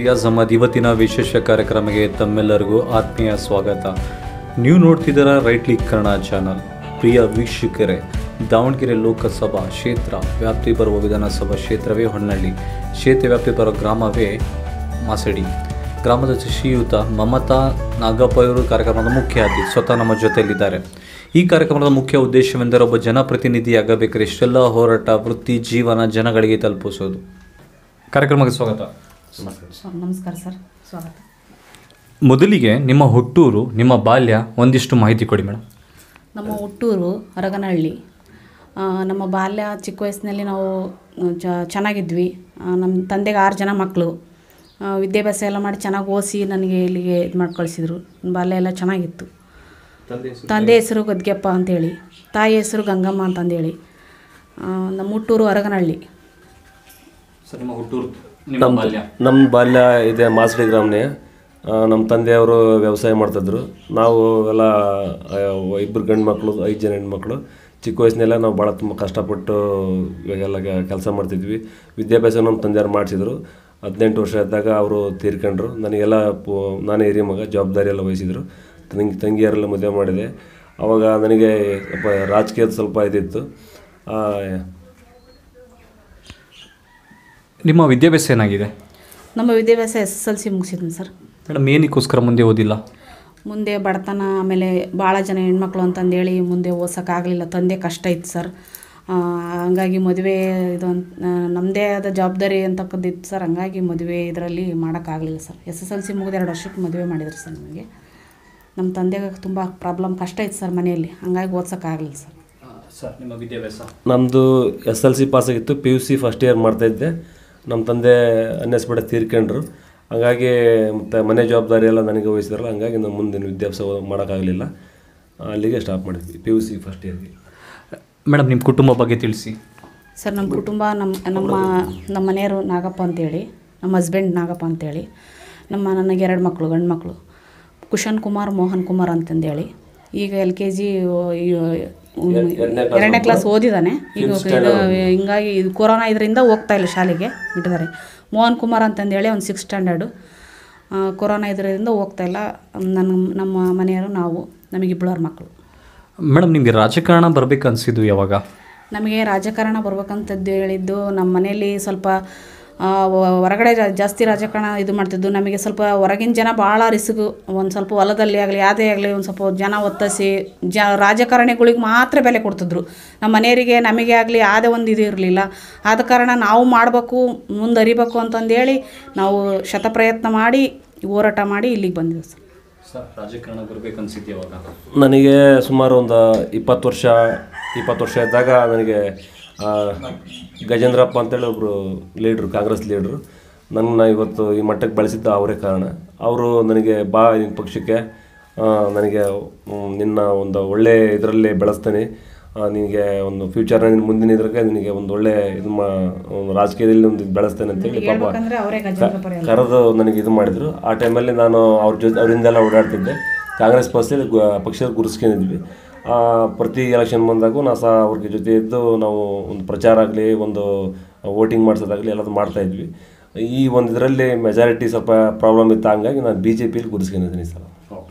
ರಿಯಾಜ್ ಅಹಮದ್ ಇವತ್ತಿನ ವಿಶೇಷ ಕಾರ್ಯಕ್ರಮಕ್ಕೆ ತಮ್ಮೆಲ್ಲರಿಗೂ ಆತ್ಮೀಯ ಸ್ವಾಗತ ನೀವು ನೋಡ್ತಿದ್ದೀರ ರೈಟ್ ಲೀಗ್ ಕನ್ನಡ ಚಾನಲ್ ಪ್ರಿಯ ವೀಕ್ಷಕರೇ ದಾವಣಗೆರೆ ಲೋಕಸಭಾ ಕ್ಷೇತ್ರ ವ್ಯಾಪ್ತಿ ಬರುವ ವಿಧಾನಸಭಾ ಕ್ಷೇತ್ರವೇ ಹೊನ್ನಳ್ಳಿ ಕ್ಷೇತ್ರ ವ್ಯಾಪ್ತಿ ಬರುವ ಗ್ರಾಮವೇ ಮಾಸಡಿ ಗ್ರಾಮದ ಶ್ರೀಯುತ ಮಮತಾ ನಾಗಪ್ಪ ಇವರು ಕಾರ್ಯಕ್ರಮದ ಮುಖ್ಯ ಅತಿಥಿ ಸ್ವತಃ ನಮ್ಮ ಜೊತೆಯಲ್ಲಿದ್ದಾರೆ ಈ ಕಾರ್ಯಕ್ರಮದ ಮುಖ್ಯ ಉದ್ದೇಶವೆಂದರೆ ಒಬ್ಬ ಜನಪ್ರತಿನಿಧಿಯಾಗಬೇಕಾದ್ರೆ ಇಷ್ಟೆಲ್ಲ ಹೋರಾಟ ವೃತ್ತಿ ಜೀವನ ಜನಗಳಿಗೆ ತಲುಪಿಸೋದು ಕಾರ್ಯಕ್ರಮಕ್ಕೆ ಸ್ವಾಗತ ಸರ್ ನಮಸ್ಕಾರ ಸರ್ ಸ್ವಾಗತ ಮೊದಲಿಗೆ ನಿಮ್ಮ ಹುಟ್ಟೂರು ನಿಮ್ಮ ಬಾಲ್ಯ ಒಂದಿಷ್ಟು ಮಾಹಿತಿ ಕೊಡಿ ಮೇಡಮ್ ನಮ್ಮ ಹುಟ್ಟೂರು ಹರಗನಹಳ್ಳಿ ಆ, ನಮ್ಮ ಬಾಲ್ಯ ಚಿಕ್ಕ ವಯಸ್ಸಿನಲ್ಲಿ ನಾವು ಚ ಚೆನ್ನಾಗಿದ್ವಿ ಆ, ನಮ್ಮ ತಂದೆಗೆ ಆರು ಜನ ಮಕ್ಕಳು ವಿದ್ಯಾಭ್ಯಾಸ ಎಲ್ಲ ಮಾಡಿ ಚೆನ್ನಾಗಿ ಓದಿಸಿ ನನಗೆ ಇಲ್ಲಿಗೆ ಇದು ಮಾಡಿ ಕಳಿಸಿದ್ರು ಬಾಲ್ಯ ಎಲ್ಲ ಚೆನ್ನಾಗಿತ್ತು ತಂದೆ ಹೆಸರು ಗದ್ಗೆಪ್ಪ ಅಂತೇಳಿ ತಾಯಿ ಹೆಸರು ಗಂಗಮ್ಮ ಅಂತಂದೇಳಿ ಆ, ನಮ್ಮ ಹುಟ್ಟೂರು ಹರಗನಹಳ್ಳಿ ಸರ್ ನಿಮ್ಮ ಹುಟ್ಟೂರು ನಿಮ್ಮ ಬಾಲ್ಯ ನಮ್ಮ ಬಾಲ್ಯ ಇದೆ ಮಾಸಡಿ ಗ್ರಾಮನೇ ನಮ್ಮ ತಂದೆಯವರು ವ್ಯವಸಾಯ ಮಾಡ್ತಿದ್ರು ನಾವು ಎಲ್ಲ ಆ, ಇಬ್ಬರು ಗಂಡು ಮಕ್ಕಳು ಐದು ಜನ ಹೆಣ್ಮಕ್ಳು ಚಿಕ್ಕ ವಯಸ್ಸಿನೆಲ್ಲ ನಾವು ಭಾಳ ತುಂಬ ಕಷ್ಟಪಟ್ಟು ಇವಾಗೆಲ್ಲ ಕೆಲಸ ಮಾಡ್ತಿದ್ವಿ ವಿದ್ಯಾಭ್ಯಾಸ ನಮ್ಮ ತಂದೆಯವ್ರು ಮಾಡಿಸಿದ್ರು ಹದಿನೆಂಟು ವರ್ಷ ಇದ್ದಾಗ ಅವರು ತೀರ್ಕೊಂಡ್ರು ನನಗೆಲ್ಲ ಪು- ನಾನೇ ಹಿರಿಯ ಮಗ ಜವಾಬ್ದಾರಿ ಎಲ್ಲ ವಹಿಸಿದ್ರು ತಂಗಿ ತಂಗಿಯರೆಲ್ಲ ಮದುವೆ ಮಾಡಿದೆ ಅವಾಗ ನನಗೆ ಸ್ವಲ್ಪ ರಾಜಕೀಯದ ಸ್ವಲ್ಪ ಇದಿತ್ತು ಆ, ನಿಮ್ಮ ವಿದ್ಯಾಭ್ಯಾಸ ಏನಾಗಿದೆ ನಮ್ಮ ವಿದ್ಯಾಭ್ಯಾಸ ಎಸ್ ಎಸ್ ಎಲ್ ಸಿ ಮುಗಿಸಿದ್ದೀನಿ ಸರ್ ಮೇಡಮ್ ಏನಕ್ಕೋಸ್ಕರ ಮುಂದೆ ಓದಿಲ್ಲ ಮುಂದೆ ಬಡತನ ಆಮೇಲೆ ಭಾಳ ಜನ ಹೆಣ್ಮಕ್ಳು ಅಂತಂದೇಳಿ ಮುಂದೆ ಓದ್ಸೋಕ್ಕಾಗಲಿಲ್ಲ ತಂದೆ ಕಷ್ಟ ಇತ್ತು ಸರ್ ಆ, ಹಂಗಾಗಿ ಮದುವೆ ಇದು ಅಂತ ನಮ್ಮದೇ ಆದ ಜವಾಬ್ದಾರಿ ಅಂತಕ್ಕದ್ದಿತ್ತು ಸರ್ ಹಂಗಾಗಿ ಮದುವೆ ಇದರಲ್ಲಿ ಮಾಡೋಕ್ಕಾಗಲಿಲ್ಲ sir S S L C ಮುಗಿದ ಎರಡು ವರ್ಷಕ್ಕೆ ಮದುವೆ ಮಾಡಿದ್ರು ಸರ್ ನಮಗೆ ನಮ್ಮ ತಂದೆಗೆ ತುಂಬ ಪ್ರಾಬ್ಲಮ್ ಕಷ್ಟ ಇತ್ತು ಸರ್ ಮನೆಯಲ್ಲಿ ಹಂಗಾಗಿ ಓದ್ಸೋಕ್ಕಾಗಲಿಲ್ಲ ಸರ್ ಸರ್ ನಿಮ್ಮ ವಿದ್ಯಾಭ್ಯಾಸ ನಮ್ಮದು ಎಸ್ ಎಲ್ ಸಿ ಪಾಸ್ ಆಗಿತ್ತು P U C first year ಮಾಡ್ತಾಯಿದ್ದೆ ನಮ್ಮ ತಂದೆ ಅನ್ನಿಸ್ಬಿಡ ತೀರ್ಕೊಂಡ್ರು ಹಾಗಾಗಿ ಮತ್ತು ಮನೆ ಜವಾಬ್ದಾರಿ ಎಲ್ಲ ನನಗೆ ವಹಿಸಿದ್ರಲ್ಲ ಹಂಗಾಗಿ ನಾನು ಮುಂದಿನ ವಿದ್ಯಾಭ್ಯಾಸ ಮಾಡೋಕ್ಕಾಗಲಿಲ್ಲ ಅಲ್ಲಿಗೆ ಸ್ಟಾಪ್ ಮಾಡಿದ್ವಿ ಪಿ ಯು ಸಿ ಫಸ್ಟ್ ಇಯರ್ಗೆ ಮೇಡಮ್ ನಿಮ್ಮ ಕುಟುಂಬ ಬಗ್ಗೆ ತಿಳಿಸಿ ಸರ್ ನಮ್ಮ ಕುಟುಂಬ ನಮ್ಮ ನಮ್ಮ ನಮ್ಮ ಮನೆಯವರು ನಾಗಪ್ಪ ಅಂತೇಳಿ ನಮ್ಮ ಹಸ್ಬೆಂಡ್ ನಾಗಪ್ಪ ಅಂತೇಳಿ ನಮ್ಮ ನನಗೆ ಎರಡು ಮಕ್ಕಳು ಗಂಡು ಮಕ್ಕಳು ಕುಶನ್ ಕುಮಾರ್ ಮೋಹನ್ ಕುಮಾರ್ ಅಂತಂದೇಳಿ ಈಗ ಎಲ್ ಕೆ ಜಿ ಎರಡನೇ ಕ್ಲಾಸ್ ಓದಿದ್ದಾನೆ ಈಗ ಇದು ಹಿಂಗಾಗಿ ಇದು ಕೊರೋನಾ ಇದರಿಂದ ಹೋಗ್ತಾ ಇಲ್ಲ ಶಾಲೆಗೆ ಬಿಟ್ಟಿದ್ದಾರೆ ಮೋಹನ್ ಕುಮಾರ್ ಅಂತಂದೇಳಿ ಒಂದು ಸಿಕ್ಸ್ ಸ್ಟ್ಯಾಂಡರ್ಡು ಕೊರೋನಾ ಇದರಿಂದ ಹೋಗ್ತಾ ಇಲ್ಲ ನನ್ನ ನಮ್ಮ ಮನೆಯವರು ನಾವು ನಮಗಿಬ್ಬಳವ್ರ ಮಕ್ಕಳು ಮೇಡಮ್ ನಿಮಗೆ ರಾಜಕಾರಣ ಬರಬೇಕು ಅನಿಸಿದ್ದು ಯಾವಾಗ ನಮಗೆ ರಾಜಕಾರಣ ಬರ್ಬೇಕಂತದ್ದು ಹೇಳಿದ್ದು ನಮ್ಮ ಮನೆಯಲ್ಲಿ ಸ್ವಲ್ಪ ಆ, ವ- ಹೊರಗಡೆ ಜಾ- ಜಾಸ್ತಿ ರಾಜಕಾರಣ ಇದು ಮಾಡ್ತಿದ್ದು ನಮಗೆ ಸ್ವಲ್ಪ ಹೊರಗಿನ ಜನ ಭಾಳ ರಿಸ್ಕು ಒಂದು ಸ್ವಲ್ಪ ಹೊಲದಲ್ಲಿ ಆಗಲಿ ಯಾವುದೇ ಆಗಲಿ ಒಂದು ಸ್ವಲ್ಪ ಜನ ಒತ್ತಸಿ ಜ ರಾಜಕಾರಣಿಗಳಿಗೆ ಮಾತ್ರ ಬೆಲೆ ಕೊಡ್ತಿದ್ರು ನಮ್ಮ ಮನೆಯವರಿಗೆ ನಮಗೆ ಆಗಲಿ ಯಾವುದೇ ಒಂದು ಇದು ಇರಲಿಲ್ಲ ಆದ ಕಾರಣ ನಾವು ಮಾಡಬೇಕು ಮುಂದರಿಬೇಕು ಅಂತಂದೇಳಿ ನಾವು ಶತಪ್ರಯತ್ನ ಮಾಡಿ ಹೋರಾಟ ಮಾಡಿ ಇಲ್ಲಿಗೆ ಬಂದಿದ್ದೀವಿ ಸರ್ ಸರ್ ರಾಜಕಾರಣ ಬರಬೇಕು ಅನಿಸಿದ್ದು ಯಾವಾಗ ನನಗೆ ಸುಮಾರು ಒಂದು ಇಪ್ಪತ್ತು ವರ್ಷ ಇಪ್ಪತ್ತು ವರ್ಷ ಇದ್ದಾಗ ನನಗೆ ಆ, ಗಜೇಂದ್ರಪ್ಪ ಅಂತೇಳಿ ಒಬ್ಬರು ಲೀಡ್ರು ಕಾಂಗ್ರೆಸ್ ಲೀಡ್ರು ನನ್ನ ಇವತ್ತು ಈ ಮಟ್ಟಕ್ಕೆ ಬೆಳೆಸಿದ್ದ ಅವರೇ ಕಾರಣ ಅವರು ನನಗೆ ಬಾ ನಿನ್ನ ಪಕ್ಷಕ್ಕೆ ಆ, ನನಗೆ ಮ್, ನಿನ್ನ ಒಂದು ಒಳ್ಳೆ ಇದರಲ್ಲಿ ಬೆಳೆಸ್ತೀನಿ ಆ, ನಿನಗೆ ಒಂದು ಫ್ಯೂಚರ್ ನಿನ್ನ ಮುಂದಿನ ಇದ್ರಾಗೆ ನಿನಗೆ ಒಂದು ಒಳ್ಳೆ ಇದು ಮಾ ಒಂದು ರಾಜಕೀಯದಲ್ಲಿ ಒಂದು ಇದು ಬೆಳೆಸ್ತೇನೆ ಅಂತೇಳಿ ಪಾಪ ಹೇಳ್ಬೇಕಂದ್ರೆ ಅವರೇ ಗಜೇಂದ್ರ ಪರ್ಯ ಕರೆದು ನನಗೆ ಇದು ಮಾಡಿದರು ಆ ಟೈಮಲ್ಲಿ ನಾನು ಅವ್ರ ಜೊತೆ ಅವರಿಂದೆಲ್ಲ ಓಡಾಡ್ತಿದ್ದೆ ಕಾಂಗ್ರೆಸ್ ಪಕ್ಷದಲ್ಲಿ ಗು- ಪಕ್ಷದ ಗುರುಸ್ಕೊಂಡಿದ್ವಿ ಆ, ಪ್ರತಿ ಎಲೆಕ್ಷನ್ ಬಂದಾಗೂ ನಾ ಸಹ ಅವ್ರಿಗೆ ಜೊತೆ ಇದ್ದು ನಾವು ಒಂದು ಪ್ರಚಾರ ಆಗಲಿ ಒಂದು ವೋಟಿಂಗ್ ಮಾಡಿಸೋದಾಗಲಿ ಎಲ್ಲದು ಮಾಡ್ತಾಯಿದ್ವಿ ಈ ಒಂದು ಇದರಲ್ಲಿ ಮೆಜಾರಿಟಿ ಸ್ವಲ್ಪ ಪ್ರಾಬ್ಲಮ್ ಇತ್ತು ಹಂಗಾಗಿ ನಾನು ಬಿ ಜೆ ಪಿಲಿ ಗುರುಸ್ಕೊಂಡಿದ್ದೀನಿ ಸರ್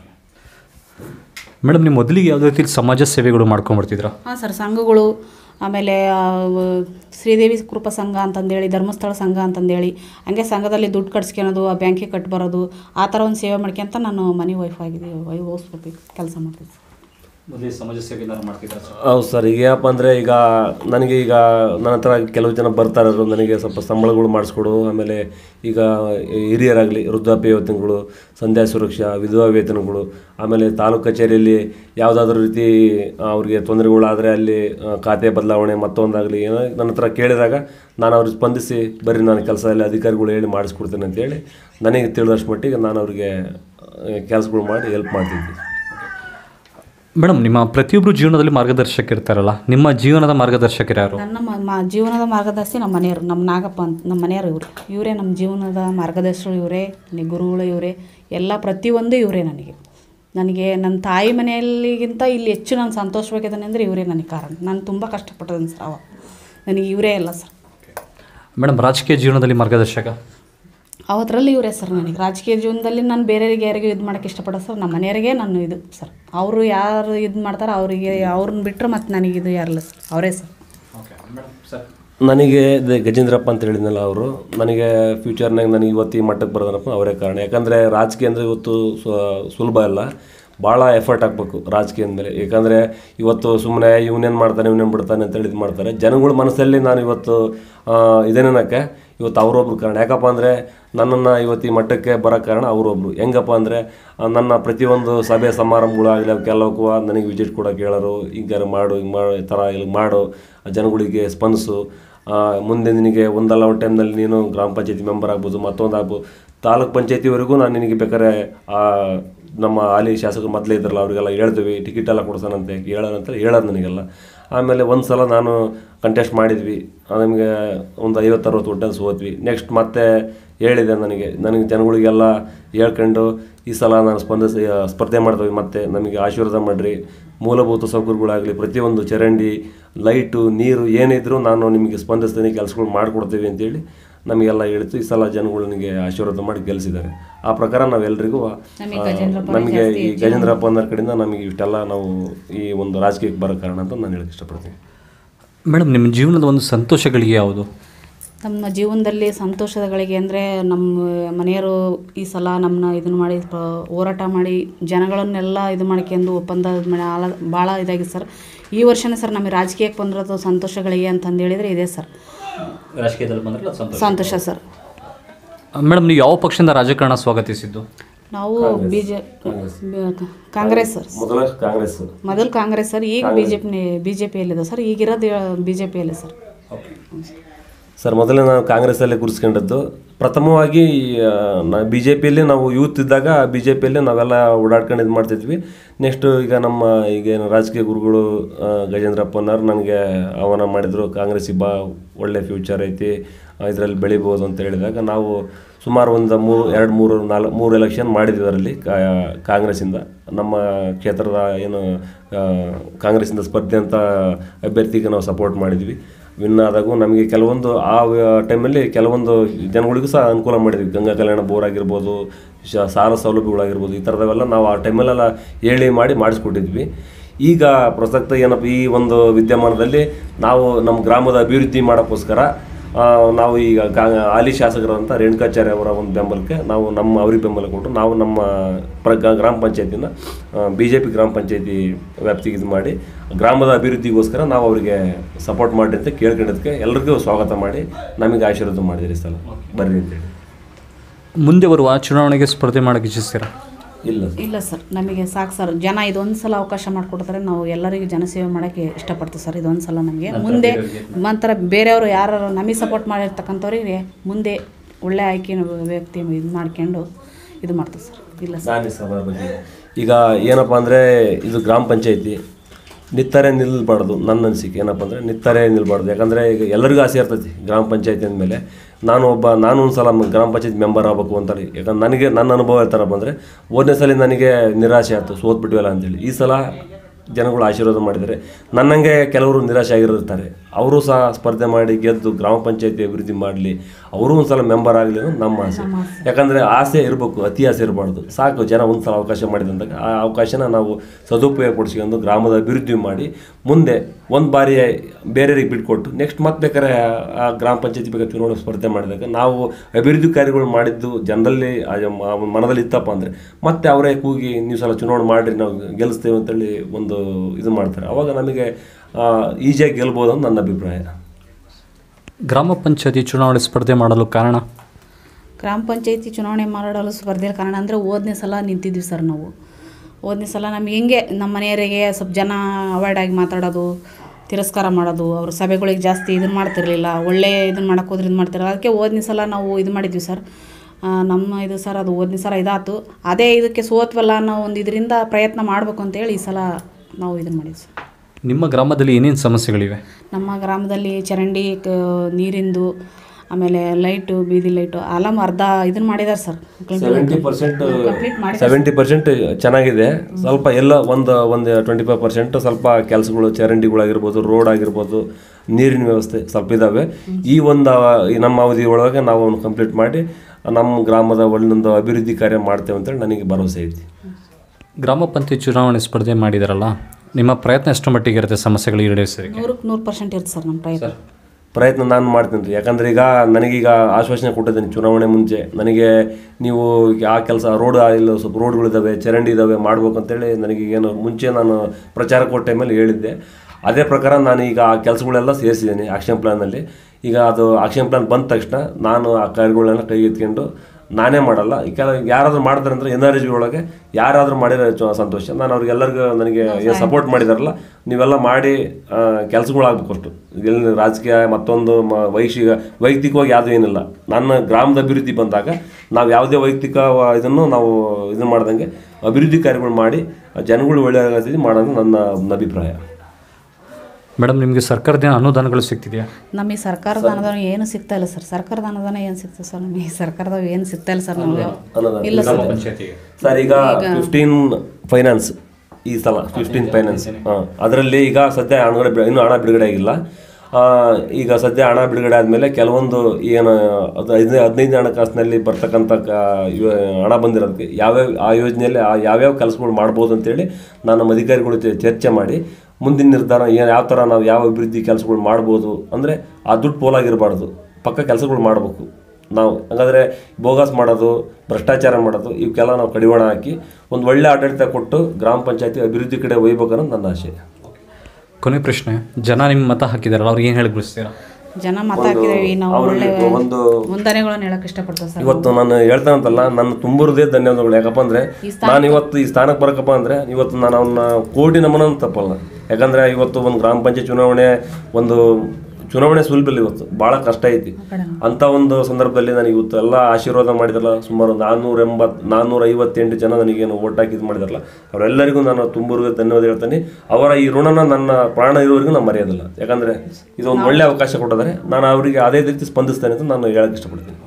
ಮೇಡಮ್ ನೀವು ಮೊದಲಿಗೆ ಯಾವುದೇ ರೀತಿ ಸಮಾಜ ಸೇವೆಗಳು ಮಾಡ್ಕೊಂಡ್ಬರ್ತಿದ್ರಾ ಹಾಂ ಸರ್ ಸಂಘಗಳು ಆಮೇಲೆ ಆ, ವ- ಶ್ರೀದೇವಿ ಕೃಪಾ ಸಂಘ ಅಂತಂದೇಳಿ ಧರ್ಮಸ್ಥಳ ಸಂಘ ಅಂತಂದೇಳಿ ಹಂಗೆ ಸಂಘದಲ್ಲಿ ದುಡ್ಡು ಕಟ್ಸ್ಕೊಳೋದು ಆ ಬ್ಯಾಂಕಿಗೆ ಕಟ್ಟಿ ಬರೋದು ಆ ಥರ ಒಂದು ಸೇವೆ ಮಾಡ್ಕೊಂತ ನಾನು ಮನೆ ವೈಫ್ ಆಗಿದೆ ವೈ ಓದಿಸ್ಬೇಕು ಕೆಲಸ ಮಾಡ್ತೀನಿ ಮೊದಲೇ ಸಮಾಜ ಸೇವೆ ಏನಾದ್ರು ಮಾಡ್ತಿದ್ರಾ ಸರ್ ಹೌದು ಸರ್ ಈಗ ಏನಪ್ಪ ಅಂದರೆ ಈಗ ನನಗೆ ಈಗ ನನ್ನ ಹತ್ರ ಕೆಲವು ಜನ ಬರ್ತಾರೆ ನನಗೆ ಸ್ವಲ್ಪ ಸಂಬಳಗಳು ಮಾಡಿಸ್ಕೊಡು ಆಮೇಲೆ ಈಗ ಹಿರಿಯರಾಗಲಿ ವೃದ್ಧಾಪ್ಯ ವೇತನಗಳು ಸಂಧ್ಯಾ ಸುರಕ್ಷಾ ವಿಧವಾ ವೇತನಗಳು ಆಮೇಲೆ ತಾಲೂಕು ಕಚೇರಿಯಲ್ಲಿ ಯಾವುದಾದ್ರೂ ರೀತಿ ಅವ್ರಿಗೆ ತೊಂದರೆಗಳಾದರೆ ಅಲ್ಲಿ ಆ, ಖಾತೆ ಬದಲಾವಣೆ ಮತ್ತೊಂದಾಗಲಿ ಏನೋ ನನ್ನ ಹತ್ರ ಕೇಳಿದಾಗ ನಾನು ಅವ್ರಿಗೆ ಸ್ಪಂದಿಸಿ ಬರ್ರಿ ನಾನು ಕೆಲಸ ಎಲ್ಲ ಅಧಿಕಾರಿಗಳು ಹೇಳಿ ಮಾಡಿಸ್ಕೊಡ್ತೇನೆ ಅಂತೇಳಿ ನನಗೆ ತಿಳಿದಷ್ಟು ಮಟ್ಟಿಗೆ ನಾನು ಅವ್ರಿಗೆ ಕೆಲಸಗಳು ಮಾಡಿ ಹೆಲ್ಪ್ ಮಾಡ್ತಿದ್ದೆ ಮೇಡಮ್ ನಿಮ್ಮ ಪ್ರತಿಯೊಬ್ಬರು ಜೀವನದಲ್ಲಿ ಮಾರ್ಗದರ್ಶಕ ಇರ್ತಾರಲ್ಲ ನಿಮ್ಮ ಜೀವನದ ಮಾರ್ಗದರ್ಶಕರು ಯಾರು ನನ್ನ ಮ- ಮ- ಜೀವನದ ಮಾರ್ಗದರ್ಶಿ ನಮ್ಮ ಮನೆಯವರು ನಮ್ಮ ನಾಗಪ್ಪ ಅಂತ ನಮ್ಮ ಮನೆಯವರು ಇವರು ಇವರೇ ನಮ್ಮ ಜೀವನದ ಮಾರ್ಗದರ್ಶಿಗಳು ಇವರೇ ನನಗೆ ಗುರುಗಳು ಇವರೇ ಎಲ್ಲ ಪ್ರತಿಯೊಂದು ಇವರೇ ನನಗೆ ನನಗೆ ನನ್ನ ತಾಯಿ ಮನೆಯಲ್ಲಿಗಿಂತ ಇಲ್ಲಿ ಹೆಚ್ಚು ನಾನು ಸಂತೋಷವಾಗಿದ್ದಾನೆ ಅಂದರೆ ಇವರೇ ನನಗೆ ಕಾರಣ ನಾನು ತುಂಬ ಕಷ್ಟಪಟ್ಟಿದ್ದೀನಿ ಸರ್ ಅವಾಗ ನನಗೆ ಇವರೇ ಎಲ್ಲ ಸರ್ ಮೇಡಮ್ ರಾಜಕೀಯ ಜೀವನದಲ್ಲಿ ಮಾರ್ಗದರ್ಶಕ ಅವತ್ತರಲ್ಲಿ ಇವರೇ ಸರ್ ನನಗೆ ರಾಜಕೀಯ ಜೀವನದಲ್ಲಿ ನಾನು ಬೇರೆಯವರಿಗೆ ಯಾರಿಗೂ ಇದು ಮಾಡೋಕ್ಕೆ ಇಷ್ಟಪಡೋ ಸರ್ ನಮ್ಮ ಮನೆಯವರಿಗೆ ನಾನು ಇದು ಸರ್ ಅವರು ಯಾರು ಇದು ಮಾಡ್ತಾರೋ ಅವರಿಗೆ ಅವ್ರನ್ನ ಬಿಟ್ಟರೆ ಮತ್ತು ನನಗೆ ಇದು ಯಾರಿಲ್ಲ ಸರ್ ಅವರೇ ಸರ್ ನನಗೆ ಅದೇ ಗಜೇಂದ್ರಪ್ಪ ಅಂತ ಹೇಳಿದ್ನಲ್ಲ ಅವರು ನನಗೆ ಫ್ಯೂಚರ್ನಾಗ ನನಗೆ ಇವತ್ತು ಈ ಮಟ್ಟಕ್ಕೆ ಬರೋದಪ್ಪ ಅವರೇ ಕಾರಣ ಯಾಕಂದರೆ ರಾಜಕೀಯ ಅಂದರೆ ಇವತ್ತು ಸ್ವ- ಸುಲಭ ಅಲ್ಲ ಭಾಳ ಎಫರ್ಟ್ ಹಾಕ್ಬೇಕು ರಾಜಕೀಯದ ಮೇಲೆ ಯಾಕಂದರೆ ಇವತ್ತು ಸುಮ್ಮನೆ ಇವನೇನು ಮಾಡ್ತಾನೆ ಇವನೇನು ಬಿಡ್ತಾನೆ ಅಂತ ಹೇಳಿ ಇದು ಮಾಡ್ತಾರೆ ಜನಗಳ ಮನಸ್ಸಲ್ಲಿ ನಾನು ಇವತ್ತು ಇದೇನಕ್ಕೆ ಇವತ್ತು ಅವರೊಬ್ರು ಕಾರಣ ಯಾಕಪ್ಪ ಅಂದರೆ ನನ್ನನ್ನು ಇವತ್ತು ಈ ಮಟ್ಟಕ್ಕೆ ಬರೋ ಕಾರಣ ಅವರೊಬ್ರು ಹೆಂಗಪ್ಪ ಅಂದರೆ ನನ್ನ ಪ್ರತಿಯೊಂದು ಸಭೆ ಸಮಾರಂಭಗಳು ಆಗಲಿ ಅವಕ್ಕೆಲ್ಲವಕ್ಕೂ ನನಗೆ ವಿಸಿಟ್ ಕೊಡೋಕೆ ಹೇಳೋರು ಹಿಂಗಾರು ಮಾಡು ಹಿಂಗೆ ಮಾಡು ಈ ಥರ ಇಲ್ಲಿ ಮಾಡು ಜನಗಳಿಗೆ ಸ್ಪಂದಿಸು ಆ, ಮುಂದೆ ನಿನಗೆ ಒಂದಲ್ಲ ಒಂದು ಟೈಮ್ನಲ್ಲಿ ನೀನು ಗ್ರಾಮ ಪಂಚಾಯತಿ ಮೆಂಬರ್ ಆಗ್ಬೋದು ಮತ್ತೊಂದು ಆಗ್ಬೋದು ತಾಲೂಕ್ ಪಂಚಾಯತಿವರೆಗೂ ನಾನು ನಿನಗೆ ಬೇಕಾದ್ರೆ ಆ, ನಮ್ಮ ಹಾಲಿ ಶಾಸಕರು ಮೊದಲೇ ಇದ್ರಲ್ಲ ಅವರಿಗೆಲ್ಲ ಹೇಳ್ತೀವಿ ಟಿಕೆಟ್ ಎಲ್ಲ ಕೊಡ್ಸೋಣಂತೆ ಹೇಳೋಣಂತ ಹೇಳೋದು ನನಗೆಲ್ಲ ಆಮೇಲೆ ಒಂದು ಸಲ ನಾನು ಕಂಟೆಸ್ಟ್ ಮಾಡಿದ್ವಿ ಆ, ನಮಗೆ ಒಂದು ಐವತ್ತು ಅರವತ್ತು ಒಟ್ಟಲ್ಲಿ ಸೋತ್ವಿ ನೆಕ್ಸ್ಟ್ ಮತ್ತೆ ಹೇಳಿದೆ ನನಗೆ ನನಗೆ ಜನಗಳಿಗೆಲ್ಲ ಹೇಳ್ಕೊಂಡು ಈ ಸಲ ನಾನು ಸ್ಪಂದಿಸಿ ಆ, ಸ್ಪರ್ಧೆ ಮಾಡ್ತೀವಿ ಮತ್ತೆ ನಮಗೆ ಆಶೀರ್ವಾದ ಮಾಡಿರಿ ಮೂಲಭೂತ ಸೌಕರ್ಯಗಳಾಗಲಿ ಪ್ರತಿಯೊಂದು ಚರಂಡಿ ಲೈಟು ನೀರು ಏನಿದ್ರು ನಾನು ನಿಮಗೆ ಸ್ಪಂದಿಸ್ತೀನಿ ಕೆಲಸಗಳು ಮಾಡಿಕೊಡ್ತೀವಿ ಅಂತೇಳಿ ನಮಗೆಲ್ಲ ಹೇಳ್ತು ಈ ಸಲ ಜನಗಳು ನನಗೆ ಆಶೀರ್ವಾದ ಮಾಡಿ ಗೆಲ್ಲಿಸಿದ್ದಾರೆ ಆ ಪ್ರಕಾರ ನಾವೆಲ್ಲರಿಗೂ ಆ, ನಮಗೆ ಗಜೇಂದ್ರಪ್ಪ ನಮಗೆ ಈ ಗಜೇಂದ್ರಪ್ಪ ಅನ್ನೋ ಕಡೆಯಿಂದ ನಮಗೆ ಇಷ್ಟೆಲ್ಲ ನಾವು ಈ ಒಂದು ರಾಜಕೀಯಕ್ಕೆ ಬರೋ ಕಾರಣ ಅಂತ ನಾನು ಹೇಳಕ್ಕೆ ಇಷ್ಟಪಡ್ತೀನಿ ಮೇಡಮ್ ನಿಮ್ಮ ಜೀವನದ ಒಂದು ಸಂತೋಷಗಳಿಗೆ ಯಾವುದು ನಮ್ಮ ಜೀವನದಲ್ಲಿ ಸಂತೋಷಗಳಿಗೆ ಅಂದರೆ ನಮ್ಮ ಮನೆಯವರು ಈ ಸಲ ನಮ್ಮನ್ನ ಇದನ್ನು ಮಾಡಿ ಪ- ಹೋರಾಟ ಮಾಡಿ ಜನಗಳನ್ನೆಲ್ಲ ಇದು ಮಾಡ್ಕೊಂಡು ಒಪ್ಪಂದ ಇದ್ ಮಾಡಿ ಆಳ ಭಾಳ ಇದಾಗಿದೆ ಸರ್ ಈ ವರ್ಷನೇ ಸರ್ ನಮಗೆ ರಾಜಕೀಯಕ್ಕೆ ಬಂದಿರೋದು ಸಂತೋಷಗಳಿಗೆ ಅಂತಂದು ಹೇಳಿದರೆ ಇದೆ ಸರ್ ರಾಜಕೀಯದಲ್ಲಿ ಬಂದ್ರೆ ಸಂತೋಷ ಸಂತೋಷ ಸರ್ ಮೇಡಮ್ ನೀವು ಯಾವ ಪಕ್ಷದಿಂದ ರಾಜಕಾರಣ ಸ್ವಾಗತಿಸಿದ್ದು ನಾವು ಬಿ ಜೆ ಕಾಂಗ್ರೆಸ್ ಸರ್ ಮೊದಲ ಕಾಂಗ್ರೆಸ್ ಮೊದಲು ಕಾಂಗ್ರೆಸ್ ಸರ್ ಈಗ B J P B J ಪಿಯಲ್ಲಿದೆ ಸರ್ ಈಗಿರೋದು ಬಿ ಜೆ ಪಿಯಲ್ಲಿ ಸರ್ ಸರ್ ಮೊದಲೇ ನಾನು ಕಾಂಗ್ರೆಸ್ಸಲ್ಲೇ ಗುರುಸ್ಕೊಂಡದ್ದು ಪ್ರಥಮವಾಗಿ ಬಿ ಜೆ ಪಿಯಲ್ಲಿ ನಾವು ಯೂತ್ ಇದ್ದಾಗ ಬಿ ಜೆ ಪಿಯಲ್ಲಿ ನಾವೆಲ್ಲ ಓಡಾಡ್ಕೊಂಡು ಇದು ಮಾಡ್ತಿದ್ವಿ ನೆಕ್ಸ್ಟು ಈಗ ನಮ್ಮ ಈಗೇನು ರಾಜಕೀಯ ಗುರುಗಳು ಆ, ಗಜೇಂದ್ರಪ್ಪನವ್ರು ನನಗೆ ಆಹ್ವಾನ ಮಾಡಿದರು ಕಾಂಗ್ರೆಸ್ಸಿಗೆ ಬಾ ಒಳ್ಳೆ ಫ್ಯೂಚರ್ ಐತಿ ಇದರಲ್ಲಿ ಬೆಳಿಬೋದು ಅಂತ ಹೇಳಿದಾಗ ನಾವು ಸುಮಾರು ಒಂದು ಮೂರು ಎರಡು ಮೂರು ನಾಲ್ಕು ಮೂರು ಎಲೆಕ್ಷನ್ ಮಾಡಿದ್ವಿ ಅದರಲ್ಲಿ ಕಾಂಗ್ರೆಸ್ಸಿಂದ ನಮ್ಮ ಕ್ಷೇತ್ರದ ಏನು ಆ, ಕಾಂಗ್ರೆಸ್ಸಿಂದ ಸ್ಪರ್ಧೆ ಅಂತ ಅಭ್ಯರ್ಥಿಗೆ ನಾವು ಸಪೋರ್ಟ್ ಮಾಡಿದ್ವಿ ವಿನ್ ಆದಾಗೂ ನಮಗೆ ಕೆಲವೊಂದು ಆ ಟೈಮಲ್ಲಿ ಕೆಲವೊಂದು ಜನಗಳಿಗೂ ಸಹ ಅನುಕೂಲ ಮಾಡಿದ್ವಿ ಗಂಗಾ ಕಲ್ಯಾಣ ಬೋರ್ ಆಗಿರ್ಬೋದು ಶ- ಸಾಲ ಸೌಲಭ್ಯಗಳಾಗಿರ್ಬೋದು ಈ ಥರದವೆಲ್ಲ ನಾವು ಆ ಟೈಮಲ್ಲೆಲ್ಲ ಹೇಳಿ ಮಾಡಿ ಮಾಡಿಸ್ಕೊಟ್ಟಿದ್ವಿ ಈಗ ಪ್ರಸಕ್ತ ಏನಪ್ಪ ಈ ಒಂದು ವಿದ್ಯಮಾನದಲ್ಲಿ ನಾವು ನಮ್ಮ ಗ್ರಾಮದ ಅಭಿವೃದ್ಧಿ ಮಾಡೋಕ್ಕೋಸ್ಕರ ಆ, ನಾವು ಈಗ ಕಾ ಹಾಲಿ ಶಾಸಕರಂತ ರೇಣುಕಾಚಾರ್ಯ ಅವರ ಒಂದು ಬೆಂಬಲಕ್ಕೆ ನಾವು ನಮ್ಮ ಅವ್ರಿಗೆ ಬೆಂಬಲ ಕೊಟ್ಟು ನಾವು ನಮ್ಮ ಪ್ರ ಗ್ರಾಮ ಪಂಚಾಯತಿನ ಬಿ ಜೆ ಪಿ ಗ್ರಾಮ ಪಂಚಾಯತಿ ವ್ಯಾಪ್ತಿಗೆ ಇದು ಮಾಡಿ ಗ್ರಾಮದ ಅಭಿವೃದ್ಧಿಗೋಸ್ಕರ ನಾವು ಅವರಿಗೆ ಸಪೋರ್ಟ್ ಮಾಡಿ ಅಂತ ಕೇಳ್ಕೊಂಡಿದ್ದಕ್ಕೆ ಎಲ್ರಿಗೂ ಸ್ವಾಗತ ಮಾಡಿ ನಮಗೆ ಆಶೀರ್ವಾದ ಮಾಡಿದಿರಿ ಈ ಸಲ ಬರ್ರಿ ಅಂತೇಳಿ ಮುಂದೆ ಬರುವ ಚುನಾವಣೆಗೆ ಸ್ಪರ್ಧೆ ಮಾಡೋಕ್ಕೆ ಇಚ್ಛಿಸ್ತೀರಾ ಇಲ್ಲ ಇಲ್ಲ ಸರ್ ನಮಗೆ ಸಾಕು ಸರ್ ಜನ ಇದೊಂದು ಸಲ ಅವಕಾಶ ಮಾಡಿಕೊಡ್ತಾರೆ ನಾವು ಎಲ್ಲರಿಗೂ ಜನಸೇವೆ ಮಾಡೋಕ್ಕೆ ಇಷ್ಟಪಡ್ತೀವಿ ಸರ್ ಇದೊಂದು ಸಲ ನಮಗೆ ಮುಂದೆ ನಂತರ ಬೇರೆಯವರು ಯಾರು ನಮಗೆ ಸಪೋರ್ಟ್ ಮಾಡಿರ್ತಕ್ಕಂಥವ್ರಿಗೆ ಮುಂದೆ ಒಳ್ಳೆ ಆಯ್ಕೆ ವ್ಯಕ್ತಿ ಇದು ಮಾಡ್ಕೊಂಡು ಇದು ಮಾಡ್ತೀವಿ ಸರ್ ಇಲ್ಲ ಸರ್ ನಾನು ಸಭಾ ಬಗ್ಗೆ ಈಗ ಏನಪ್ಪ ಅಂದರೆ ಇದು ಗ್ರಾಮ ಪಂಚಾಯತಿ ನಿತ್ತಾರೆ ನಿಲ್ಬಾರ್ದು ನನ್ನ ಅನಿಸಿಕೆ ಏನಪ್ಪ ಅಂದರೆ ನಿತ್ತಾರೆ ನಿಲ್ಬಾರ್ದು ಯಾಕಂದರೆ ಈಗ ಎಲ್ಲರಿಗೂ ಆಸೆ ಇರ್ತೈತಿ ಗ್ರಾಮ ಪಂಚಾಯತಿ ಅಂದಮೇಲೆ ನಾನು ಒಬ್ಬ ನಾನು ಒಂದು ಸಲ ಗ್ರಾಮ ಪಂಚಾಯತ್ ಮೆಂಬರ್ ಆಗಬೇಕು ಅಂತಾರೆ ಯಾಕಂದ್ರೆ ನನಗೆ ನನ್ನ ಅನುಭವ ಇರ್ತಾರಪ್ಪ ಅಂದರೆ ಹೋದನೇ ಸಲ ನನಗೆ ನಿರಾಶೆ ಆಯಿತು ಸೋತ್ಬಿಟ್ವಲ್ಲ ಅಂತೇಳಿ ಈ ಸಲ ಜನಗಳು ಆಶೀರ್ವಾದ ಮಾಡಿದ್ದಾರೆ ನನ್ನಂಗೆ ಕೆಲವರು ನಿರಾಶೆ ಆಗಿರ್ತಾರೆ ಅವರು ಸಹ ಸ್ಪರ್ಧೆ ಮಾಡಿ ಗೆದ್ದು ಗ್ರಾಮ ಪಂಚಾಯತಿ ಅಭಿವೃದ್ಧಿ ಮಾಡಲಿ ಅವರು ಒಂದು ಸಲ ಮೆಂಬರ್ ಆಗಲಿ ಅನ್ನೋದು ನಮ್ಮ ಆಸೆ ಯಾಕಂದರೆ ಆಸೆ ಇರಬೇಕು ಅತಿ ಆಸೆ ಇರಬಾರ್ದು ಸಾಕು ಜನ ಒಂದು ಸಲ ಅವಕಾಶ ಮಾಡಿದಂದಾಗ ಆ ಅವಕಾಶನ ನಾವು ಸದುಪಯೋಗ ಪಡಿಸ್ಕೊಂಡು ಗ್ರಾಮದ ಅಭಿವೃದ್ಧಿ ಮಾಡಿ ಮುಂದೆ ಒಂದು ಬಾರಿ ಬೇರೆಯವ್ರಿಗೆ ಬಿಟ್ಕೊಟ್ಟು ನೆಕ್ಸ್ಟ್ ಮತ್ತೆ ಬೇಕಾದ್ರೆ ಆ ಗ್ರಾಮ ಪಂಚಾಯತಿ ಬಗ್ಗೆ ಚುನಾವಣೆ ಸ್ಪರ್ಧೆ ಮಾಡಿದಾಗ ನಾವು ಅಭಿವೃದ್ಧಿ ಕಾರ್ಯಗಳು ಮಾಡಿದ್ದು ಜನರಲ್ಲಿ ಆ ಮ- ಮನದಲ್ಲಿ ಇತ್ತಪ್ಪ ಅಂದರೆ ಮತ್ತೆ ಅವರೇ ಕೂಗಿ ನೀವು ಸಲ ಚುನಾವಣೆ ಮಾಡಿರಿ ನಾವು ಗೆಲ್ಲಿಸ್ತೇವೆ ಅಂತೇಳಿ ಒಂದು ಇದು ಮಾಡ್ತಾರೆ ಅವಾಗ ನಮಗೆ ಈಸಿಯಾಗಿ ಗೆಲ್ಬೋದು ಅಂತ ನನ್ನ ಅಭಿಪ್ರಾಯ ಗ್ರಾಮ ಪಂಚಾಯತಿ ಚುನಾವಣೆ ಸ್ಪರ್ಧೆ ಮಾಡಲು ಕಾರಣ ಗ್ರಾಮ ಪಂಚಾಯತಿ ಚುನಾವಣೆ ಮಾಡಲು ಸ್ಪರ್ಧೆ ಕಾರಣ ಅಂದರೆ ಹೋದನೇ ಸಲ ನಿಂತಿದ್ವಿ ಸರ್ ನಾವು ಹೋದನೇ ಸಲ ನಮ್ಗೆ ಹೆಂಗೆ ನಮ್ಮ ಮನೆಯವರಿಗೆ ಸ್ವಲ್ಪ ಜನ ಅವಾಯ್ಡ್ ಆಗಿ ಮಾತಾಡೋದು ತಿರಸ್ಕಾರ ಮಾಡೋದು ಅವ್ರ ಸಭೆಗಳಿಗೆ ಜಾಸ್ತಿ ಇದನ್ನು ಮಾಡ್ತಿರ್ಲಿಲ್ಲ ಒಳ್ಳೆ ಇದನ್ನು ಮಾಡಕ್ಕೆ ಹೋದ್ರೆ ಇದು ಮಾಡ್ತಿರಲ್ಲ ಅದಕ್ಕೆ ಹೋದನೇ ಸಲ ನಾವು ಇದು ಮಾಡಿದ್ವಿ ಸರ್ ಆ, ನಮ್ಮ ಇದು ಸರ್ ಅದು ಹೋದನೇ ಸಲ ಇದಾತು ಅದೇ ಇದಕ್ಕೆ ಸೋತ್ವಲ್ಲ ಅನ್ನೋ ಒಂದು ಇದರಿಂದ ಪ್ರಯತ್ನ ಮಾಡಬೇಕು ಅಂತೇಳಿ ಈ ಸಲ ನಾವು ಇದನ್ನು ಮಾಡಿದ್ವಿ ಸರ್ ನಿಮ್ಮ ಗ್ರಾಮದಲ್ಲಿ ಏನೇನು ಸಮಸ್ಯೆಗಳಿವೆ ನಮ್ಮ ಗ್ರಾಮದಲ್ಲಿ ಚರಂಡಿ ಕ- ನೀರಿಂದು ಆಮೇಲೆ ಲೈಟು ಬೀದಿ ಲೈಟು ಅಲಾಮ್ ಅರ್ಧ ಇದನ್ನು ಮಾಡಿದ್ದಾರೆ ಸರ್ ಸೆವೆಂಟಿ ಪರ್ಸೆಂಟ್ ಕಂಪ್ಲೀಟ್ ಮಾಡಿ ಸೆವೆಂಟಿ ಪರ್ಸೆಂಟ್ ಚೆನ್ನಾಗಿದೆ ಸ್ವಲ್ಪ ಎಲ್ಲ ಒಂದು ಒಂದು ಟ್ವೆಂಟಿ ಫೈವ್ ಪರ್ಸೆಂಟ್ ಸ್ವಲ್ಪ ಕೆಲಸಗಳು ಚರಂಡಿಗಳಾಗಿರ್ಬೋದು ರೋಡ್ ಆಗಿರ್ಬೋದು ನೀರಿನ ವ್ಯವಸ್ಥೆ ಸ್ವಲ್ಪ ಇದ್ದಾವೆ ಈ ಒಂದು ಈ ನಮ್ಮ ಅವಧಿ ಒಳಗೆ ನಾವು ಕಂಪ್ಲೀಟ್ ಮಾಡಿ ನಮ್ಮ ಗ್ರಾಮದ ಒಳ್ಳೊಂದು ಅಭಿವೃದ್ಧಿ ಕಾರ್ಯ ಮಾಡ್ತೇವೆ ಅಂತೇಳಿ ನನಗೆ ಭರವಸೆ ಐತಿ ಗ್ರಾಮ ಪಂಚಾಯತ್ ಚುನಾವಣೆ ಸ್ಪರ್ಧೆ ಮಾಡಿದಾರಲ್ಲ ನಿಮ್ಮ ಪ್ರಯತ್ನ ಎಷ್ಟು ಮಟ್ಟಿಗೆ ಇರುತ್ತೆ ಸಮಸ್ಯೆಗಳು ಈಡೇರಿಸಲಿಕ್ಕೆ ನೂರಕ್ಕೆ ನೂರು ಪರ್ಸೆಂಟ್ ಇರುತ್ತೆ ಸರ್ ನಮ್ಮ ಪ್ರಯತ್ನ ಪ್ರಯತ್ನ ನಾನು ಮಾಡ್ತೀನಿ ರೀ ಯಾಕಂದ್ರೆ ಈಗ ನನಗೀಗ ಆಶ್ವಾಸನೆ ಕೊಟ್ಟಿದ್ದೀನಿ ಚುನಾವಣೆ ಮುಂಚೆ ನನಗೆ ನೀವು ಆ ಕೆಲಸ ರೋಡ್ ಇಲ್ಲ ಸ್ವಲ್ಪ ರೋಡ್ಗಳಿದ್ದಾವೆ ಚರಂಡಿ ಇದ್ದಾವೆ ಮಾಡ್ಬೇಕು ಅಂತೇಳಿ ನನಗೆ ಏನು ಮುಂಚೆ ನಾನು ಪ್ರಚಾರ ಕೊಟ್ಟ ಟೈಮಲ್ಲಿ ಹೇಳಿದ್ದೆ ಅದೇ ಪ್ರಕಾರ ನಾನು ಈಗ ಆ ಕೆಲಸಗಳೆಲ್ಲ ಸೇರಿಸಿದ್ದೀನಿ ಆಕ್ಷನ್ ಪ್ಲಾನಲ್ಲಿ ಈಗ ಅದು ಆಕ್ಷನ್ ಪ್ಲಾನ್ ಬಂದ ತಕ್ಷಣ ನಾನು ಆ ಕಾರ್ಯಗಳನ್ನ ಕೈಗೆತ್ಕೊಂಡು ನಾನೇ ಮಾಡಲ್ಲ ಈ ಕೆಲ ಯಾರಾದರೂ ಮಾಡ್ತಾರೆ ಅಂದರೆ ಎನ್ ಆರ್ ಒಳಗೆ ಯಾರಾದರೂ ಮಾಡಿದ್ರೆ ಚ- ಸಂತೋಷ ನಾನು ಅವ್ರಿಗೆಲ್ಲರಿಗೂ ನನಗೆ ಏನು ಸಪೋರ್ಟ್ ಮಾಡಿದಾರಲ್ಲ ನೀವೆಲ್ಲ ಮಾಡಿ ಕೆಲಸಗಳಾಗಬೇಕು ಅಷ್ಟು ಎಲ್ಲಿ ರಾಜಕೀಯ ಮತ್ತೊಂದು ಮ ವೈಶಿಕ ವೈಯಕ್ತಿಕವಾಗಿ ಯಾವುದೂ ಏನಿಲ್ಲ ನನ್ನ ಗ್ರಾಮದ ಅಭಿವೃದ್ಧಿ ಬಂದಾಗ ನಾವು ಯಾವುದೇ ವೈಯಕ್ತಿಕ ವ- ಇದನ್ನು ನಾವು ಇದನ್ನು ಮಾಡ್ದಂಗೆ ಅಭಿವೃದ್ಧಿ ಕಾರ್ಯಗಳು ಮಾಡಿ ಜನಗಳು ಒಳ್ಳೆಯ ರೀತಿ ಮಾಡೋದು ನನ್ನ ನನ್ನ ಅಭಿಪ್ರಾಯ ಮೇಡಮ್ ನಿಮಗೆ ಸರ್ಕಾರದ ಅನುದಾನಗಳು ಸಿಗ್ತಿದೆಯಾ ನಮಗೆ ಸರ್ಕಾರದ ಅನುದಾನ ಏನು ಸಿಗ್ತಾ ಇಲ್ಲ ಸರ್ ಸರ್ಕಾರದ ಅನುದಾನ ಏನು ಸಿಗ್ತದೆ ಸರ್ ನಮಗೆ ಸರ್ಕಾರದಾಗ ಏನು ಸಿಗ್ತಾ ಇಲ್ಲ ಸರ್ ನಮಗೆ ಇಲ್ಲ ಸರ್ ಸರ್ ಈಗ ಫಿಫ್ಟೀನ್ ಫೈನಾನ್ಸ್ ಈ ಸಲ ಫಿಫ್ಟೀನ್ ಫೈನಾನ್ಸ್ ಹಾಂ ಅದರಲ್ಲಿ ಈಗ ಸದ್ಯ ಹಣಗಡೆ ಬಿ- ಇನ್ನೂ ಹಣ ಬಿಡುಗಡೆ ಆಗಿಲ್ಲ ಆ, ಈಗ ಸದ್ಯ ಹಣ ಬಿಡುಗಡೆ ಆದಮೇಲೆ ಕೆಲವೊಂದು ಏನು ಅದು ಐದನೇ ಹದಿನೈದು ಹಣಕಾಸಿನಲ್ಲಿ ಬರ್ತಕ್ಕಂಥ ಕ- ಇವ- ಹಣ ಬಂದಿರೋದಕ್ಕೆ ಯಾವ್ಯಾವ ಆ ಯೋಜನೆಯಲ್ಲಿ ಆ ಯಾವ್ಯಾವ ಕೆಲಸಗಳು ಮಾಡ್ಬೋದು ಅಂತೇಳಿ ನಾನು ನಮ್ಮ ಅಧಿಕಾರಿಗಳು ಜೊತೆ ಚರ್ಚೆ ಮಾಡಿ ಮುಂದಿನ ನಿರ್ಧಾರ ಏನು ಯಾವ ಥರ ನಾವು ಯಾವ ಅಭಿವೃದ್ಧಿ ಕೆಲಸಗಳು ಮಾಡ್ಬೋದು ಅಂದರೆ ಆ ದುಡ್ಡು ಪೋಲಾಗಿರಬಾರ್ದು ಪಕ್ಕ ಕೆಲಸಗಳು ಮಾಡಬೇಕು ನಾವು ಹಾಗಾದರೆ ಬೋಗಸ್ ಮಾಡೋದು ಭ್ರಷ್ಟಾಚಾರ ಮಾಡೋದು ಇವಕ್ಕೆಲ್ಲ ನಾವು ಕಡಿವಾಣ ಹಾಕಿ ಒಂದು ಒಳ್ಳೆ ಆಡಳಿತ ಕೊಟ್ಟು ಗ್ರಾಮ ಪಂಚಾಯತಿ ಅಭಿವೃದ್ಧಿ ಕಡೆ ಒಯ್ಬೇಕನ್ನೋದು ನನ್ನ ಆಸೆ ಕೊನೆ ಪ್ರಶ್ನೆ ಜನ ನಿಮ್ಮ ಮತ ಹಾಕಿದಾರಲ್ಲ ಅವ್ರಿಗೆ ಏನು ಹೇಳಿ ಬಿಡಿಸ್ತೀರಾ ಜನ ಮತ ಹಾಕಿದೇವಿ ನಾವು ಒಳ್ಳೆ ಅವ್ರಿಗೆ ಒಂದು ಮುಂದಾನೆಗಳನ್ನು ಹೇಳಕ್ ಇಷ್ಟಪಡ್ತೇವೆ ಸರ್ ಇವತ್ತು ನಾನು ಹೇಳ್ತಾನಂತಲ್ಲ ನನ್ನ ತುಂಬುರದೇ ಧನ್ಯವಾದಗಳು ಯಾಕಪ್ಪ ಅಂದ್ರೆ ನಾನು ಇವತ್ತು ಈ ಸ್ಥಾನಕ್ಕೆ ಬರಕಪ್ಪ ಅಂದ್ರೆ ಇವತ್ತು ನಾನು ಅವನ್ನ ಕೋಟಿ ನಮನ ತಪ್ಪಲ್ಲ ಯಾಕಂದ್ರೆ ಇವತ್ತು ಒಂದು ಗ್ರಾಮ ಪಂಚಾಯತ್ ಚುನಾವಣೆ ಒಂದು ಚುನಾವಣೆ ಸುಲಭಲ್ಲ ಇವತ್ತು ಭಾಳ ಕಷ್ಟ ಐತಿ ಅಂತ ಒಂದು ಸಂದರ್ಭದಲ್ಲಿ ನನಗೆ ಇವತ್ತು ಎಲ್ಲ ಆಶೀರ್ವಾದ ಮಾಡಿದ್ರಲ್ಲ ಸುಮಾರು ನಾನ್ನೂರ ಎಂಬತ್ತು ನಾನ್ನೂರ ಐವತ್ತೆಂಟು ಜನ ನನಗೇನು ಓಟ್ ಹಾಕಿ ಇದು ಮಾಡಿದಾರಲ್ಲ ಅವರೆಲ್ಲರಿಗೂ ನಾನು ತುಂಬೂರಿಗೆ ಧನ್ಯವಾದ ಹೇಳ್ತೀನಿ ಅವರ ಈ ಋಣನ ನನ್ನ ಪ್ರಾಣ ಇರೋವರೆಗೂ ನಾನು ಮರೆಯೋದಿಲ್ಲ ಯಾಕಂದ್ರೆ ಇದೊಂದು ಒಳ್ಳೆ ಅವಕಾಶ ಕೊಟ್ಟಿದ್ದಾರೆ ನಾನು ಅವರಿಗೆ ಅದೇ ರೀತಿ ಸ್ಪಂದಿಸ್ತೇನೆ ಅಂತ ನಾನು ಹೇಳಕ್ಕೆ ಇಷ್ಟಪಡ್ತೀನಿ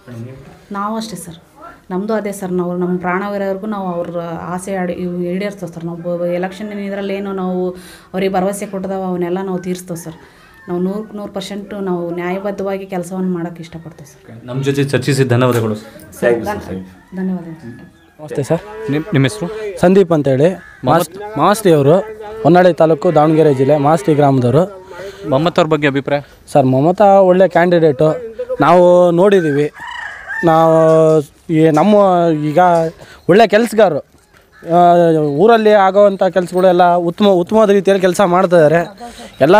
ನಾವು ಅಷ್ಟೇ ಸರ್ ನಮ್ಮದು ಅದೇ ಸರ್ ನಾವು ನಮ್ಮ ಪ್ರಾಣವಿರೋವರೆಗೂ ನಾವು ಅವ್ರ ಆಸೆ ಆಡಿ ಇವು ಈಡೇರಿಸ್ತೇವೆ ಸರ್ ನಾವು ಎಲೆಕ್ಷನ್ ಇದರಲ್ಲಿ ಏನು ನಾವು ಅವ್ರಿಗೆ ಭರವಸೆ ಕೊಟ್ಟದಾವ ಅವನ್ನೆಲ್ಲ ನಾವು ತೀರಿಸ್ತೇವೆ ಸರ್ ನಾವು ನೂರಕ್ಕೆ ನೂರು ಪರ್ಸೆಂಟು ನಾವು ನ್ಯಾಯಬದ್ಧವಾಗಿ ಕೆಲಸವನ್ನು ಮಾಡೋಕ್ಕೆ ಇಷ್ಟಪಡ್ತೇವೆ ಸರ್ ನಮ್ಮ ಜೊತೆ ಚರ್ಚಿಸಿದ ಧನ್ಯವಾದಗಳು thank you sir thank you ಧನ್ಯವಾದಗಳು ನಮಸ್ತೆ ಸರ್ ನಿಮ್ಮ ನಿಮ್ಮ ಹೆಸರು ಸಂದೀಪ್ ಅಂತೇಳಿ ಮಾಸ್ ಮಾಸ್ತಿ ಅವರು ಹೊನ್ನಾಳಿ ತಾಲೂಕು ದಾವಣಗೆರೆ ಜಿಲ್ಲೆ ಮಾಸ್ತಿ ಗ್ರಾಮದವರು ಮಮ್ಮತ್ ಅವ್ರ ಬಗ್ಗೆ ಅಭಿಪ್ರಾಯ ಸರ್ ಮಮತಾ ಒಳ್ಳೆ ಕ್ಯಾಂಡಿಡೇಟು ನಾವು ನೋಡಿದ್ದೀವಿ ನಾವು ಈ ನಮ್ಮ ಈಗ ಒಳ್ಳೆ ಕೆಲಸಗಾರರು ಆ, ಊರಲ್ಲಿ ಆಗೋವಂಥ ಕೆಲಸಗಳೆಲ್ಲ ಉತ್ತಮ ಉತ್ತಮವಾದ ರೀತಿಯಲ್ಲಿ ಕೆಲಸ ಮಾಡ್ತಿದ್ದಾರೆ ಎಲ್ಲ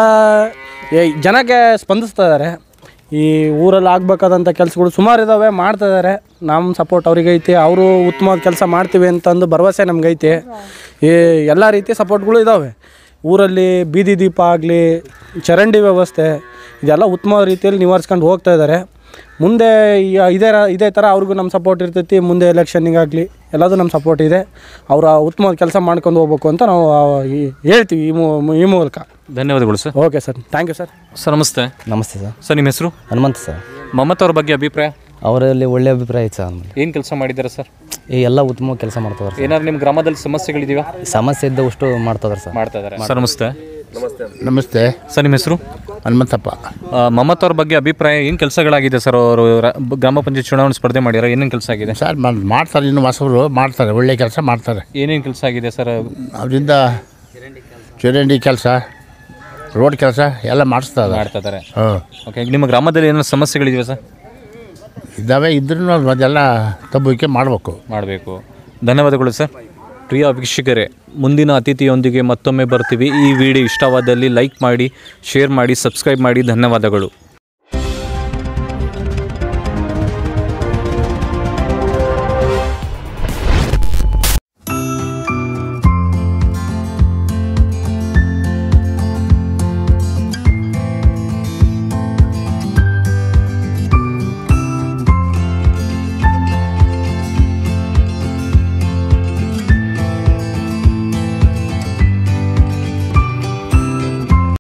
ಈ ಜನಕ್ಕೆ ಸ್ಪಂದಿಸ್ತಾ ಇದ್ದಾರೆ ಈ ಊರಲ್ಲಿ ಆಗಬೇಕಾದಂಥ ಕೆಲಸಗಳು ಸುಮಾರು ಇದ್ದಾವೆ ಮಾಡ್ತಿದ್ದಾರೆ ನಮ್ಮ ಸಪೋರ್ಟ್ ಅವ್ರಿಗೆ ಐತಿ ಅವರು ಉತ್ತಮವಾದ ಕೆಲಸ ಮಾಡ್ತೀವಿ ಅಂತಂದು ಭರವಸೆ ನಮ್ಗೆ ಐತಿ ಈ ಎಲ್ಲ ರೀತಿಯ ಸಪೋರ್ಟ್ಗಳು ಇದ್ದಾವೆ ಊರಲ್ಲಿ ಬೀದಿ ದೀಪ ಆಗಲಿ ಚರಂಡಿ ವ್ಯವಸ್ಥೆ ಇದೆಲ್ಲ ಉತ್ತಮ ರೀತಿಯಲ್ಲಿ ನಿವಾರಿಸ್ಕೊಂಡು ಹೋಗ್ತಾ ಇದ್ದಾರೆ ಮುಂದೆ ಈ- ಇದೇ ರ- ಇದೇ ಥರ ಅವ್ರಿಗೂ ನಮ್ಮ ಸಪೋರ್ಟ್ ಇರ್ತೈತಿ ಮುಂದೆ ಎಲೆಕ್ಷನ್ನಿಗಾಗಲಿ ಎಲ್ಲದೂ ನಮ್ಮ ಸಪೋರ್ಟ್ ಇದೆ ಅವರ ಉತ್ತಮವಾದ ಕೆಲಸ ಮಾಡ್ಕೊಂಡು ಹೋಗ್ಬೇಕು ಅಂತ ನಾವು ಆ, ಈ- ಹೇಳ್ತೀವಿ ಈ ಮೂ- ಈ ಮೂಲಕ ಧನ್ಯವಾದಗಳು sir okay sir thank you sir sir ನಮಸ್ತೆ ನಮಸ್ತೆ ಸರ್ ಸರ್ ನಿಮ್ಮ ಹೆಸರು ಹನುಮಂತ ಸರ್ ಮಮತ್ ಅವ್ರ ಬಗ್ಗೆ ಅಭಿಪ್ರಾಯ ಅವರಲ್ಲಿ ಒಳ್ಳೆ ಅಭಿಪ್ರಾಯ ಐತೆ ಸರ್ ನಮ್ಮಲ್ಲಿ ಏನು ಕೆಲಸ ಮಾಡಿದ್ದಾರೆ ಸರ್ ಈ ಎಲ್ಲ ಉತ್ತಮ ಕೆಲಸ ಮಾಡ್ತದಾರೆ ಸರ್ ಏನಾದ್ರು ನಿಮ್ಮ ಗ್ರಾಮದಲ್ಲಿ ಸಮಸ್ಯೆಗಳಿದೆಯಾ ಸಮಸ್ಯೆ ಇದ್ದವಷ್ಟು ಮಾಡ್ತದಾರೆ ಸರ್ ಮಾಡ್ತಾ ಇದ್ದಾರೆ ಸರ್ ನಮಸ್ತೆ ನಮಸ್ತೆ ಸರ್ ನಿಮ್ಮ ಹೆಸರು ಹನುಮಂತಪ್ಪ ಆ, ಮಮತ್ ಅವ್ರ ಬಗ್ಗೆ ಅಭಿಪ್ರಾಯ ಏನು ಕೆಲಸಗಳಾಗಿದೆ ಸರ್ ಅವರು ರ- ಗ್ರಾಮ ಪಂಚಾಯತ್ ಚುನಾವಣೆ ಸ್ಪರ್ಧೆ ಮಾಡ್ಯಾರ ಏನೇನು ಕೆಲಸ ಆಗಿದೆ ಸರ್ ಮಾ- ಮಾಡ್ತಾರೆ ಇನ್ನು ಹೊಸವರು ಮಾಡ್ತಾರೆ ಒಳ್ಳೆ ಕೆಲಸ ಮಾಡ್ತಾರೆ ಏನೇನು ಕೆಲಸ ಆಗಿದೆ ಸರ್ ಅವರಿಂದ ಚರಂಡಿ ಕೆಲಸ ರೋಡ್ ಕೆಲಸ ಎಲ್ಲ ಮಾಡಿಸ್ತಾ ಇದ್ದಾರೆ ಮಾಡ್ತಾ ಇದ್ದಾರೆ ಹಾಂ ಓಕೆ ನಿಮ್ಮ ಗ್ರಾಮದಲ್ಲಿ ಏನಾದ್ರು ಸಮಸ್ಯೆಗಳಿವೆ ಸರ್ ಇದ್ದಾವೆ ಇದ್ರೂ ಅದೆಲ್ಲ ತಬ್ಬುವಿಕೆ ಮಾಡಬೇಕು ಮಾಡಬೇಕು ಧನ್ಯವಾದಗಳು ಸರ್ ಪ್ರಿಯ ವೀಕ್ಷಕರೇ ಮುಂದಿನ ಅತಿಥಿಯೊಂದಿಗೆ ಮತ್ತೊಮ್ಮೆ ಬರ್ತೀವಿ ಈ ವಿಡಿಯೋ ಇಷ್ಟವಾದಲ್ಲಿ ಲೈಕ್ ಮಾಡಿ ಶೇರ್ ಮಾಡಿ ಸಬ್ಸ್ಕ್ರೈಬ್ ಮಾಡಿ ಧನ್ಯವಾದಗಳು